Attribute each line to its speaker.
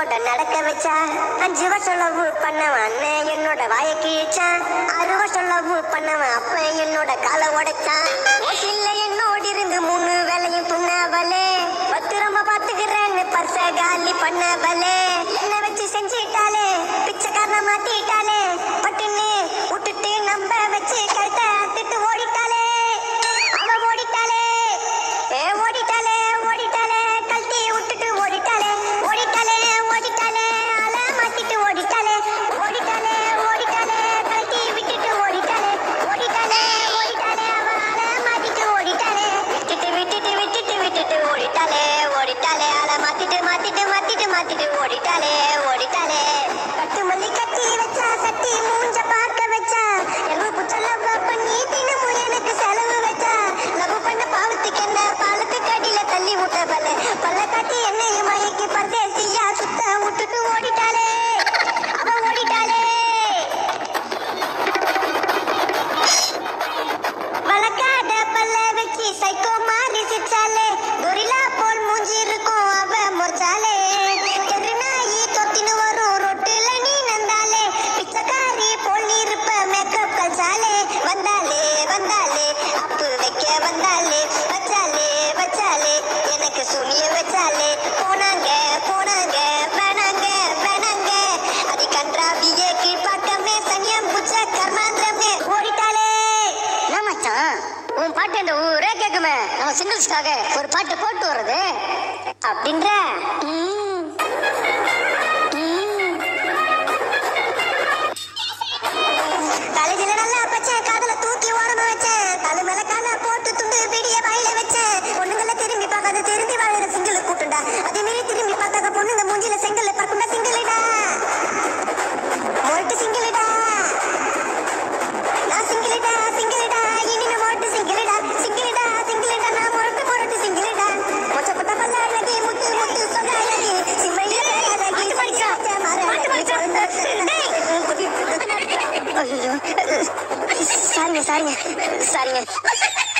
Speaker 1: என்னோட நடக்க வச்சா அஞ்சு வருஷம் லவ் பண்ணவன் அண்ணன் என்னோட வாய கிழிச்சான் ஆறு வருஷம் லவ் பண்ணவன் அப்ப என்னோட காலை உடைச்சான் இல்ல என்னோட இருந்து மூணு வேலையும் துண்ணவளே பத்திரமா பாத்துக்கிறேன்னு பர்ச காலி பண்ணவளே என்ன வச்சு செஞ்சிட்டாலே பிச்சைக்காரன மாத்திட்டாலே பட்டுன்னு விட்டுட்டு நம்ப வச்சு கழுத்த அத்துட்டு ஓடிட்டாலே அவ ஓடிட்டாலே ஏ ஓடிட்டாலே ஓடிட்டாலே கழட்டி விட்டுட்டு ஓடிட்டாலே ஓடிட்டாலே ஓடிட்டாலே அல மாத்திட்டு ஓடிட்டாலே ஓடிட்டாலே ஓடிட்டாலே கழட்டி விட்டுட்டு ஓடிட்டாலே ஓடிட்டாலே ஓடிட்டாலே அவ அல மாத்திட்டு ஓடிட்டாலே விட்டுட்டு விட்டுட்டு விட்டுட்டு விட்டுட்டு ஓடிட்டாலே ஓடிட்டாலே அல மாத்திட்டு மாத்திட்டு மாத்திட்டு மாத்திட்டு ஓடிட்டாலே ஓடிட்டாலே கட்டு மல்லி கட்டி வச்சா கட்டி மூஞ்ச பார்க்க வச்சா எங்க புச்சலவ பண்ணி தினமும் எனக்கு செலவு வச்சா லவ் பண்ண பாவத்துக்கு என்ன பாலத்துக்கு அடியில தள்ளி விட்ட பல பல்ல காட்டி என்னையும் மயக்கி பரதேசியா சுத்த விட்டுட்டு ஓடிட்டாளே அவ ஓடிட்டாளே வளக்காத பல்ல வச்சு சைக்கோ மாறி சிரிச்சாலே கொரில்லா போல் மூஞ்சி இருக்கும் அவ முறைச்சாலே தெரு நாயி தொத்தின்னு வரும் ரொட்டுல நீ நந்தாலே பிச்சைக்காரி போல் நீ இருப்ப மேக்கப் கல்சாலே வந்தாலே வந்தாலே அப்பு வைக்க வந்தாலே வச்சாலே வச்சாலே எனக்கு சுனிய வச்சாலே போனாங்க போனாங்க வேணாங்க வேணாங்க அது கன்றாவியே கீழ்பாக்கமே சனியம் புச்ச கர்மாந்திரமே ஓடிட்டாலே என்ன மச்சான் உன் பாட்டு இந்த ஊரே கேக்குமே நம்ம சிங்கிள்ஸ்க்காக ஒரு பாட்டு போட்டு வர்றது அப்படின்ற ம். ம். காலேஜில நல்லா பச்சேன் காதுல தூக்கி ஓரமா வச்சேன் தலை மேல கால போட்டு துண்டு பிடிய வாயில வச்சேன் பொண்ணுங்கள திரும்பி பார்க்காத திரும்பி வாழற சிங்கிள் கூட்டுண்டா அதே மாரி திரும்பி பார்த்தாக்க பொண்ணுங்க மூஞ்சில செங்கல்ல பறக்குண்டா சிங்கிள்டா மொரட்டு சிங்கிள்டா நான் சிங்கிள்டா சிங்கிள்டா இனிமே மொரட்டு சிங்கிள்டா சிங்கிள்டா சிங்கிள்டா நான் மொரட்டு மொரட்டு சிங்கிள்டா மொச்சப்பட்ட பல்ல அழகி முத்து முத்து சொன்ன அழகி சிம்மையில அழகி படிச்சா பாட்டு படிச்சா ஐயோ சாரிங்க சாரிங்க சாரிங்க